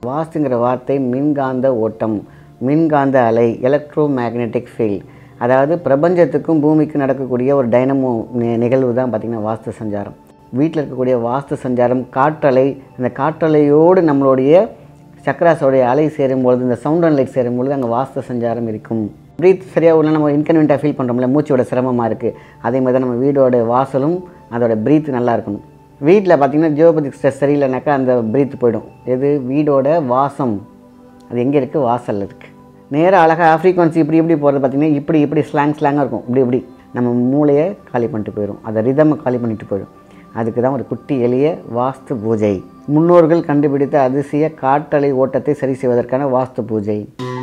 வாஸ்துங்கிற வார்த்தை மின்காந்த ஓட்டம் மின்காந்த அலை எலக்ட்ரோ மேக்னெட்டிக் ஃபீல்ட் அதாவது பிரபஞ்சத்துக்கும் பூமிக்கும் நடக்கக்கூடிய ஒரு டைனமோ நி- நிகழ்வு தான் பார்த்திங்கன்னா வாஸ்து சஞ்சாரம் வீட்டில் இருக்கக்கூடிய வாஸ்து சஞ்சாரம் காற்றலை அந்த காற்றலையோடு நம்மளுடைய சக்கராஸோடைய அலை சேரும்பொழுது இந்த சவுண்ட் அண்ட் லைட் சேரும்பொழுது அங்கே வாஸ்து சஞ்சாரம் இருக்கும் ப்ரீத் சரியாக உள்ள நம்ம இன்கன்வீனியாக ஃபீல் பண்ணுறோம்ல மூச்சோட சிரமமாக இருக்குது அதே மாதிரி தான் நம்ம வீடோட வாசலும் அதோட ப்ரீத் நல்லா இருக்கணும் வீட்டில் பார்த்தீங்கன்னா ஜியோபதிக் ஸ்ட்ரெஸ் சரியில்லைனாக்கா அந்த ப்ரீத் போயிடும் எது வீடோட வாசம் அது எங்கே இருக்குது வாசலில் இருக்குது நேராக அழகாக ஃப்ரீக்வன்சி இப்படி இப்படி போகிறது பார்த்தீங்கன்னா இப்படி இப்படி ஸ்லாங் ஸ்லாங்காக இருக்கும் இப்படி இப்படி நம்ம மூளையை காலி பண்ணிட்டு போயிடும் அதை ரிதமை காலி பண்ணிட்டு போயிடும் அதுக்கு தான் ஒரு குட்டி எளிய வாஸ்து பூஜை முன்னோர்கள் கண்டுபிடித்த அதிசய காற்றலை ஓட்டத்தை சரி செய்வதற்கான வாஸ்து பூஜை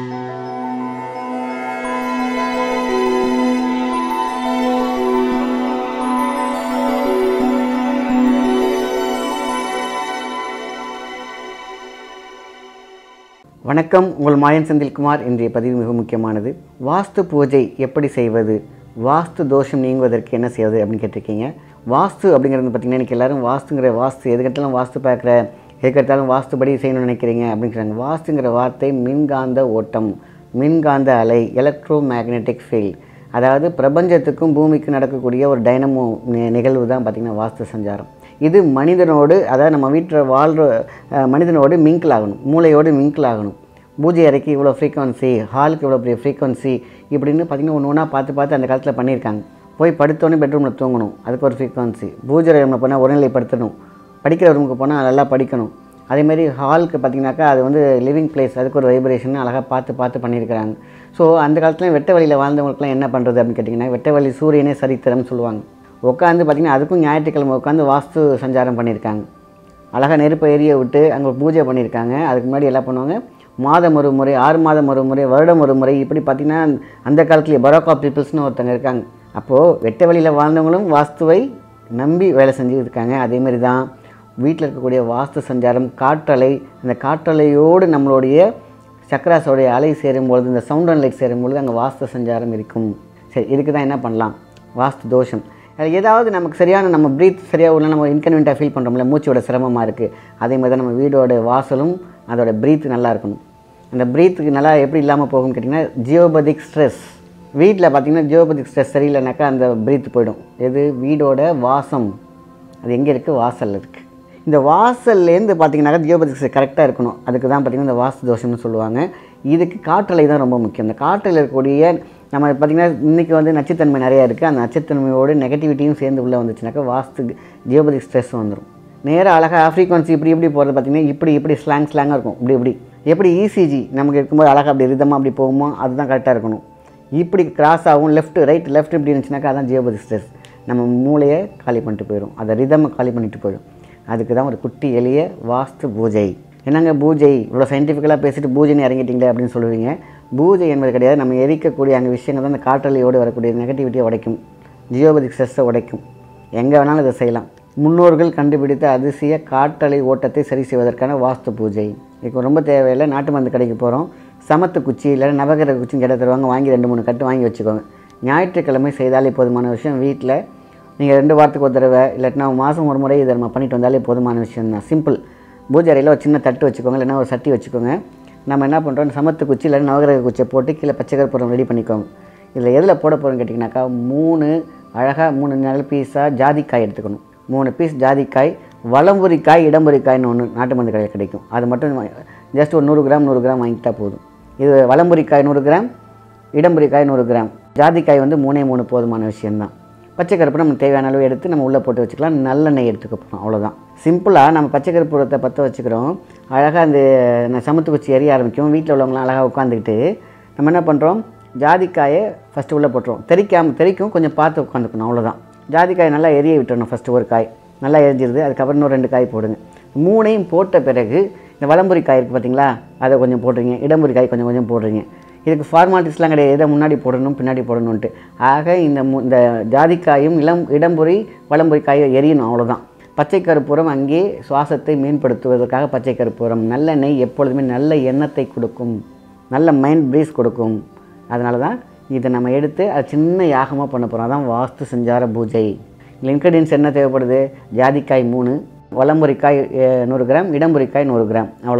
வணக்கம் உங்கள் மாயன் செந்தில்குமார் இன்றைய பதிவு மிக முக்கியமானது வாஸ்து பூஜை எப்படி செய்வது வாஸ்து தோஷம் நீங்குவதற்கு என்ன செய்வது அப்படின்னு கேட்டிருக்கீங்க வாஸ்து அப்படிங்கிறது பார்த்தீங்கன்னா இன்றைக்கி எல்லாரும் வாஸ்துங்கிற வாஸ்து எதுக்கெடுத்தாலும் வாஸ்து பார்க்குற எதுக்கெடுத்தாலும் வாஸ்துபடி செய்யணும்னு நினைக்கிறீங்க அப்படிங்கிறாங்க வாஸ்துங்கிற வார்த்தை மின்காந்த ஓட்டம் மின்காந்த அலை எலக்ட்ரோ மேக்னெட்டிக் ஃபீல்ட் அதாவது பிரபஞ்சத்துக்கும் பூமிக்கும் நடக்கக்கூடிய ஒரு டைனமோ நி- நிகழ்வு தான் பார்த்திங்கன்னா வாஸ்து சஞ்சாரம் இது மனிதனோடு அதாவது நம்ம வீட்டில் வாழ்கிற அஹ், மனிதனோடு மிங்கிள் ஆகணும் மூளையோடு மிங்கிள் ஆகணும் பூஜை அறைக்கு இவ்வளோ ஃப்ரீக்வன்சி ஹாலுக்கு இவ்வளோ பெரிய ஃப்ரீக்வன்சி இப்படின்னு பார்த்திங்கன்னா ஒன்று ஒன்றா பார்த்து பார்த்து அந்த காலத்தில் பண்ணியிருக்காங்க போய் படுத்தோடனே பெட்ரூமில் தூங்கணும் அதுக்கு ஒரு ஃப்ரீக்வன்சி பூஜை ரூமில் போனால் ஒருநிலைப்படுத்தணும் படிக்கிற ரூமுக்கு போனால் நல்லா படிக்கணும் அதேமாரி ஹாலுக்கு பார்த்தீங்கன்னாக்கா அது வந்து லிவிங் பிளேஸ் அதுக்கு ஒரு வைப்ரேஷன் அழகாக பார்த்து பார்த்து பண்ணியிருக்கிறாங்க ஸோ அந்த காலத்தில் வெட்ட வழியில் வாழ்ந்தவங்களுக்குலாம் என்ன பண்ணுறது அப்படின்னு கேட்டிங்கன்னா வெட்ட வழி சூரியனே சரித்திரம்னு சொல்லுவாங்க உட்காந்து பார்த்திங்கன்னா அதுக்கும் ஞாயிற்றுக்கிழமை உட்காந்து வாஸ்து சஞ்சாரம் பண்ணியிருக்காங்க அழகாக நெருப்பை எரிய விட்டு அங்கே பூஜை பண்ணியிருக்காங்க அதுக்கு முன்னாடி என்ன பண்ணுவாங்க மாதம் ஒரு முறை ஆறு மாதம் ஒரு முறை வருடம் ஒரு முறை இப்படி பார்த்திங்கன்னா அந்த காலத்துலேயே பரோக்கா பீப்புள்ஸ்னு ஒருத்தங்க இருக்காங்க அப்போது வெட்ட வழியில் வாழ்ந்தவங்களும் வாஸ்துவை நம்பி வேலை செஞ்சு இருக்காங்க அதேமாரி தான் வீட்டில் இருக்கக்கூடிய வாஸ்து சஞ்சாரம் காற்றலை அந்த காற்றலையோடு நம்மளுடைய சக்கராஸோடைய அலை சேரும்பொழுது இந்த சவுண்ட் அண்ட் லைட் சேரும்பொழுது அங்கே வாஸ்து சஞ்சாரம் இருக்கும் சரி இதுக்கு தான் என்ன பண்ணலாம் வாஸ்து தோஷம் அது ஏதாவது நமக்கு சரியான நம்ம ப்ரீத் சரியாக உள்ள நம்ம இன்கன்வீனியாக ஃபீல் பண்ணுறோம்ல மூச்சோட சிரமமாக இருக்குது அதே மாதிரி தான் நம்ம வீடோட வாசலும் அதோட ப்ரீத் நல்லா இருக்கணும் அந்த ப்ரீத்துக்கு நல்லா எப்படி இல்லாமல் போகும்னு கேட்டிங்கன்னா ஜியோபதிக் ஸ்ட்ரெஸ் வீட்டில் பார்த்தீங்கன்னா ஜியோபதிக் ஸ்ட்ரெஸ் சரியில்லைனாக்கா அந்த ப்ரீத் போயிடும் எது வீடோட வாசம் அது எங்கே இருக்குது வாசலில் இருக்குது இந்த வாசல்லேருந்து பார்த்தீங்கன்னாக்கா ஜியோபதிக்ஸ் கரெக்டாக இருக்கணும் அதுக்கு தான் பார்த்தீங்கன்னா இந்த வாஸ்து தோஷம்னு சொல்லுவாங்க இதுக்கு காற்றலை தான் ரொம்ப முக்கியம் இந்த காற்றில் இருக்கக்கூடிய நம்ம பார்த்திங்கன்னா இன்றைக்கி வந்து நச்சுத்தன்மை நிறையா இருக்குது அந்த நச்சுத்தன்மையோடு நெகட்டிவிட்டியும் சேர்ந்து உள்ளே வந்துச்சுனாக்கா வாஸ்து ஜியோபதிக் ஸ்ட்ரெஸ் வந்துடும் நேராக அழகாக ஃப்ரீக்வன்சி இப்படி இப்படி போகிறது பார்த்தீங்கன்னா இப்படி இப்படி ஸ்லாங் ஸ்லாங்காக இருக்கும் இப்படி இப்படி எப்படி இசிஜி நமக்கு இருக்கும்போது அழகாக அப்படி ரிதமாக அப்படி போகுமோ அதுதான் கரெக்டாக இருக்கணும் இப்படி கிராஸ் ஆகும் லெஃப்ட் ரைட் லெஃப்ட் இப்படி இருந்துச்சுனாக்கா அதான் ஜியோபதி ஸ்ட்ரெஸ் நம்ம மூளையை காலி பண்ணிட்டு போயிடும் அதை ரிதமை காலி பண்ணிட்டு போயிடும் அதுக்கு தான் ஒரு குட்டி எளிய வாஸ்து பூஜை என்னங்க பூஜை இவ்வளோ சயின்டிஃபிக்கலாக பேசிட்டு பூஜைன்னு இறங்கிட்டீங்களே அப்படின்னு சொல்லுவீங்க பூஜை என்பது கிடையாது நம்ம எரிக்கக்கூடிய அங்கே விஷயங்கள் தான் அந்த காற்றலையோடு வரக்கூடிய நெகட்டிவிட்டியை உடைக்கும் ஜியோபதிக் ஸ்ட்ரெஸ்ஸை உடைக்கும் எங்கே வேணாலும் இதை செய்யலாம் முன்னோர்கள் கண்டுபிடித்த அதிசய காற்றலை ஓட்டத்தை சரி செய்வதற்கான வாஸ்து பூஜை இப்போ ரொம்ப தேவையில்லை நாட்டு மருந்து கடைக்கு போகிறோம் சமத்து குச்சி இல்லை நவகிரக குச்சின்னு கேட்ட தருவாங்க வாங்கி ரெண்டு மூணு கட்டு வாங்கி வச்சுக்கோங்க ஞாயிற்றுக்கிழமை செய்தாலே போதுமான விஷயம் வீட்டில் நீங்கள் ரெண்டு வாரத்துக்கு ஒரு தடவை இல்லாட்டினா மாதம் ஒரு முறை இதை நம்ம பண்ணிட்டு வந்தாலே போதுமான விஷயம் தான் சிம்பிள் பூஜை அறையில் ஒரு சின்ன தட்டு வச்சுக்கோங்க இல்லைன்னா ஒரு சட்டி வச்சுக்கோங்க நம்ம என்ன பண்ணுறோம் சமத்து குச்சி இல்லை நவகிரக குச்சியை போட்டு கீழே பச்சை கற்பூரம் ரெடி பண்ணிக்கோங்க இதில் எதில் போட போகிறோன்னு கேட்டிங்கனாக்கா மூணு அழகாக மூணு நல்ல பீஸாக ஜாதிக்காய் எடுத்துக்கணும் மூணு பீஸ் ஜாதிக்காய் வலம்புரிக்காய் இடம்புரிக்காய்னு ஒன்று நாட்டு மருந்து கடையில் கிடைக்கும் அது மட்டும் ஜஸ்ட் ஒரு நூறு கிராம் நூறு கிராம் வாங்கிட்டா போதும் இது வலம்புரிக்காய் நூறு கிராம் இடம்புரிக்காய் நூறு கிராம் ஜாதிக்காய் வந்து மூணே மூணு போதுமான விஷயம்தான் பச்சை கருப்பு நம்ம தேவையான அளவு எடுத்து நம்ம உள்ளே போட்டு வச்சுக்கலாம் நல்லெண்ணெய் எடுத்துக்க போகிறோம் அவ்வளோதான் சிம்பிளாக நம்ம பச்சை கருப்பூரத்தை பற்ற வச்சுக்கிறோம் அழகாக அந்த ந- சமத்து குச்சி எரிய ஆரம்பிக்கும் வீட்டில் உள்ளவங்களாம் அழகாக உட்காந்துக்கிட்டு நம்ம என்ன பண்ணுறோம் ஜாதிக்காயை ஃபஸ்ட்டு உள்ளே போட்டுருவோம் தெறிக்காம தெறிக்கும் கொஞ்சம் பார்த்து உட்காந்துக்கணும் அவ்வளோதான் ஜாதிக்காயை நல்லா எரிய விட்டுறணும் ஃபஸ்ட்டு ஒரு காய் நல்லா எரிஞ்சிருது அதுக்கப்புறம் இன்னும் ரெண்டு காய் போடுங்க மூணையும் போட்ட பிறகு இந்த வலம்புரி காய் இருக்குது பார்த்தீங்களா அதை கொஞ்சம் போடுறீங்க இடம்புரி காய் கொஞ்சம் கொஞ்சம் போடுறீங்க இதுக்கு ஃபார்மாலிட்டிஸ்லாம் கிடையாது எதை முன்னாடி போடணும் பின்னாடி போடணுன்ட்டு ஆக இந்த மு- இந்த ஜாதிக்காயும் இளம் இடம்புரி வலம்புரி காயும் எரியணும் அவ்வளோதான் பச்சை கருப்பூரம் அங்கே சுவாசத்தை மேம்படுத்துவதற்காக பச்சை கருப்பூரம் நல்லெண்ணெய் எப்பொழுதுமே நல்ல எண்ணத்தை கொடுக்கும் நல்ல மைண்ட் ப்ரீஸ் கொடுக்கும் அதனால தான் இதை நம்ம எடுத்து அது சின்ன யாகமாக பண்ண போகிறோம் அதான் வாஸ்து சஞ்சார பூஜை இன்க்ரீடியன்ஸ் என்ன தேவைப்படுது ஜாதிக்காய் மூணு வலம்புரிக்காய் அஹ், நூறு கிராம் இடம்புரிக்காய் நூறு கிராம் அவ்வளோதான்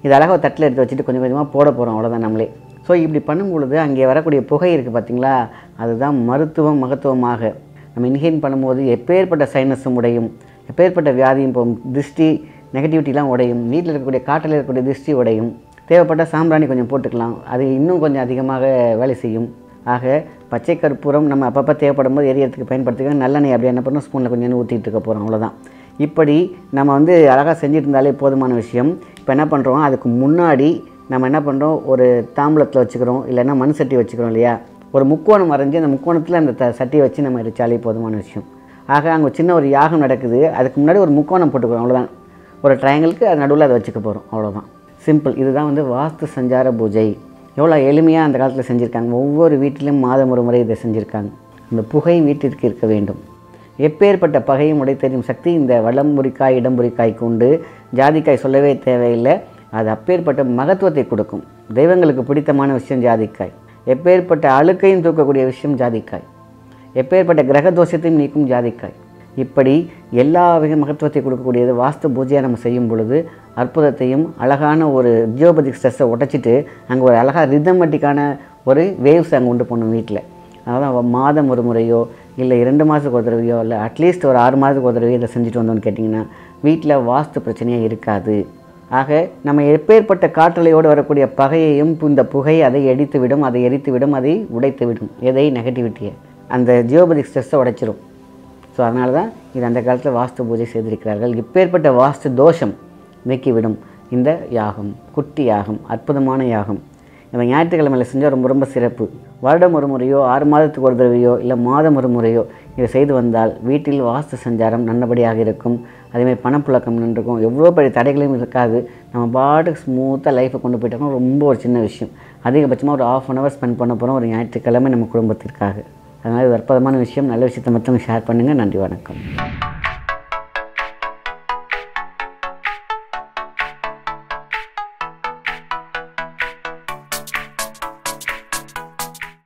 இது அழகாக ஒரு தட்டில் எடுத்து வச்சுட்டு கொஞ்சம் கொஞ்சமாக போட போகிறோம் அவ்வளோதான் நம்மளே ஸோ இப்படி பண்ணும் பொழுது அங்கே வரக்கூடிய புகை இருக்குது பார்த்தீங்களா அதுதான் மருத்துவம் மகத்துவமாக நம்ம இன்ஹேல் பண்ணும்போது எப்பேற்பட்ட சைனஸும் உடையும் எப்பேற்பட்ட வியாதியும் போகும் திருஷ்டி நெகட்டிவிட்டிலாம் உடையும் வீட்டில் இருக்கக்கூடிய காட்டில் இருக்கக்கூடிய திருஷ்டி உடையும் தேவைப்பட்ட சாம்பிராணி கொஞ்சம் போட்டுக்கலாம் அது இன்னும் கொஞ்சம் அதிகமாக வேலை செய்யும் ஆக பச்சை கற்பூரம் நம்ம அப்பப்போ தேவைப்படும் போது எரியறதுக்கு பயன்படுத்திக்க நல்லெண்ணெய் அப்படி என்ன பண்ணணும் ஸ்பூனில் கொஞ்சம் ஊற்றிட்டு இருக்க போகிறோம் அவ்வளோதான் இப்படி நம்ம வந்து அழகாக செஞ்சுட்டு இருந்தாலே போதுமான விஷயம் இப்போ என்ன பண்ணுறோம் அதுக்கு முன்னாடி நம்ம என்ன பண்ணுறோம் ஒரு தாம்பூலத்தில் வச்சுக்கிறோம் இல்லைன்னா மண் சட்டி வச்சுக்கிறோம் இல்லையா ஒரு முக்கோணம் வரைஞ்சி அந்த முக்கோணத்தில் அந்த த சட்டியை வச்சு நம்ம எரிச்சாலே போதுமான விஷயம் ஆக அங்கே சின்ன ஒரு யாகம் நடக்குது அதுக்கு முன்னாடி ஒரு முக்கோணம் போட்டுக்கிறோம் அவ்வளோதான் ஒரு ட்ரையாங்கிளுக்கு அது நடுவில் அதை வச்சுக்க போகிறோம் அவ்வளோதான் சிம்பிள் இதுதான் வந்து வாஸ்து சஞ்சார பூஜை எவ்வளோ எளிமையாக அந்த காலத்தில் செஞ்சுருக்காங்க ஒவ்வொரு வீட்டிலும் மாதம் ஒரு முறை இதை செஞ்சுருக்காங்க இந்த புகை வீட்டிற்கு இருக்க வேண்டும் எப்பேற்பட்ட பகையும் உடைத்தெறியும் சக்தி இந்த வளம்புரிக்காய் இடம்புரிக்காய்க்கு உண்டு ஜாதிக்காய் சொல்லவே தேவையில்லை அது அப்பேற்பட்ட மகத்துவத்தை கொடுக்கும் தெய்வங்களுக்கு பிடித்தமான விஷயம் ஜாதிக்காய் எப்பேற்பட்ட அழுக்கையும் தூக்கக்கூடிய விஷயம் ஜாதிக்காய் எப்பேற்பட்ட கிரக தோஷத்தையும் நீக்கும் ஜாதிக்காய் இப்படி எல்லா வித மகத்துவத்தை கொடுக்கக்கூடியது வாஸ்து பூஜையாக நம்ம செய்யும் பொழுது அற்புதத்தையும் அழகான ஒரு ஜியோபதிக் ஸ்ட்ரெஸ்ஸை உடைச்சிட்டு அங்கே ஒரு அழகாக ரிதமெட்டிக்கான ஒரு வேவ்ஸ் அங்கே உண்டு பண்ணும் வீட்டில் அதான் மாதம் ஒரு முறையோ இல்லை இரண்டு மாதத்துக்கு ஒரு தடவையோ இல்லை அட்லீஸ்ட் ஒரு ஆறு மாதத்துக்கு ஒரு தடவையோ இதை செஞ்சுட்டு வந்தோம்னு கேட்டிங்கன்னா வீட்டில் வாஸ்து பிரச்சனையே இருக்காது ஆக நம்ம எப்பேற்பட்ட காற்றலையோடு வரக்கூடிய பகையையும் இந்த புகை அதை எரித்து விடும் அதை எரித்து விடும் அதை உடைத்து விடும் எதை நெகட்டிவிட்டியை அந்த ஜியோபதிக் ஸ்ட்ரெஸ்ஸை உடைச்சிரும் ஸோ அதனால தான் இது அந்த காலத்தில் வாஸ்து பூஜை செய்திருக்கிறார்கள் இப்பேற்பட்ட வாஸ்து தோஷம் நீக்கிவிடும் இந்த யாகம் குட்டி யாகம் அற்புதமான யாகம் நம்ம ஞாயிற்றுக்கிழமையில் செஞ்சால் ரொம்ப ரொம்ப சிறப்பு வருடம் ஒரு முறையோ ஆறு மாதத்துக்கு ஒரு தடவையோ இல்லை மாதம் ஒரு முறையோ இதை செய்து வந்தால் வீட்டில் வாஸ்து சஞ்சாரம் நல்லபடியாக இருக்கும் அதேமாதிரி பணப்புழக்கம் நின்றுக்கும் எவ்வளோ பெரிய தடைகளையும் இருக்காது நம்ம பாட்டுக்கு ஸ்மூத்தாக லைஃப்பை கொண்டு போயிட்டோம்னா ரொம்ப ஒரு சின்ன விஷயம் அதிகபட்சமாக ஒரு ஆஃப் அன் ஹவர் ஸ்பெண்ட் பண்ண போகிறோம் ஒரு ஞாயிற்றுக்கிழமை நம்ம குடும்பத்திற்காக அதனால் இது அற்புதமான விஷயம் நல்ல விஷயத்தை மட்டும் ஷேர் பண்ணுங்கள் நன்றி வணக்கம்